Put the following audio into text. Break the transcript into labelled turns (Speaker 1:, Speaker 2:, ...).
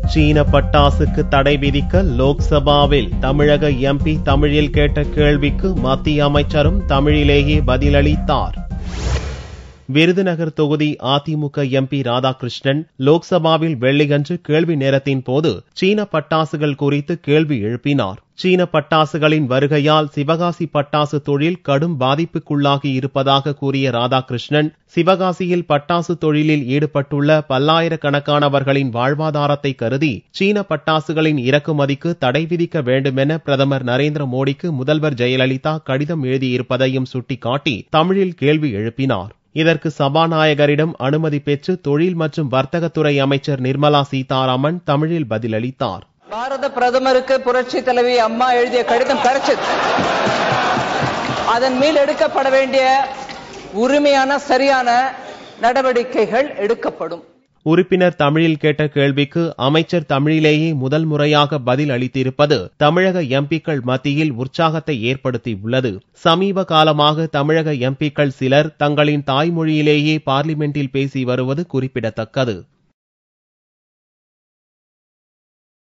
Speaker 1: சீன பட்டாசுக்கு தடை விதிக்க லோக்சபாவில் தமிழக எம்பி தமிழில் கேட்ட கேள்விக்கு மத்திய அமைச்சரும் தமிழிலேயே பதிலளித்தார் விருதுநகர் தொகுதி அதிமுக எம்பி ராதாகிருஷ்ணன் லோக்சபாவில் வெள்ளியன்று கேள்வி நேரத்தின் போது சீன பட்டாசுகள் குறித்து கேள்வி எழுப்பினார் சீன பட்டாசுகளின் வருகையால் சிவகாசி பட்டாசு தொழில் கடும் பாதிப்புக்குள்ளாகி இருப்பதாக கூறிய ராதாகிருஷ்ணன் சிவகாசியில் பட்டாசு தொழிலில் ஈடுபட்டுள்ள பல்லாயிரக்கணக்கானவர்களின் வாழ்வாதாரத்தை கருதி சீன பட்டாசுகளின் இறக்குமதிக்கு தடை விதிக்க வேண்டுமென பிரதமர் நரேந்திர மோடிக்கு முதல்வர் ஜெயலலிதா கடிதம் எழுதியிருப்பதையும் சுட்டிக்காட்டி தமிழில் கேள்வி எழுப்பினார் இதற்கு சபாநாயகரிடம் அனுமதி பெற்று தொழில் மற்றும் வர்த்தகத்துறை அமைச்சர் நிர்மலா சீதாராமன் தமிழில் பதிலளித்தார்
Speaker 2: பாரத பிரதமருக்கு புரட்சி தலைவி அம்மா எழுதிய கடிதம் கிடைச்சது அதன் மேல் எடுக்கப்பட வேண்டிய உரிமையான சரியான நடவடிக்கைகள் எடுக்கப்படும்
Speaker 1: உறுப்பினர் தமிழில் கேட்ட கேள்விக்கு அமைச்சர் தமிழிலேயே முதல் முறையாக பதில் அளித்திருப்பது தமிழக எம்பிக்கள் மத்தியில் உற்சாகத்தை ஏற்படுத்தியுள்ளது சமீப காலமாக தமிழக எம்பிக்கள் சிலர் தங்களின் தாய்மொழியிலேயே பார்லிமெண்டில் பேசி வருவது குறிப்பிடத்தக்கது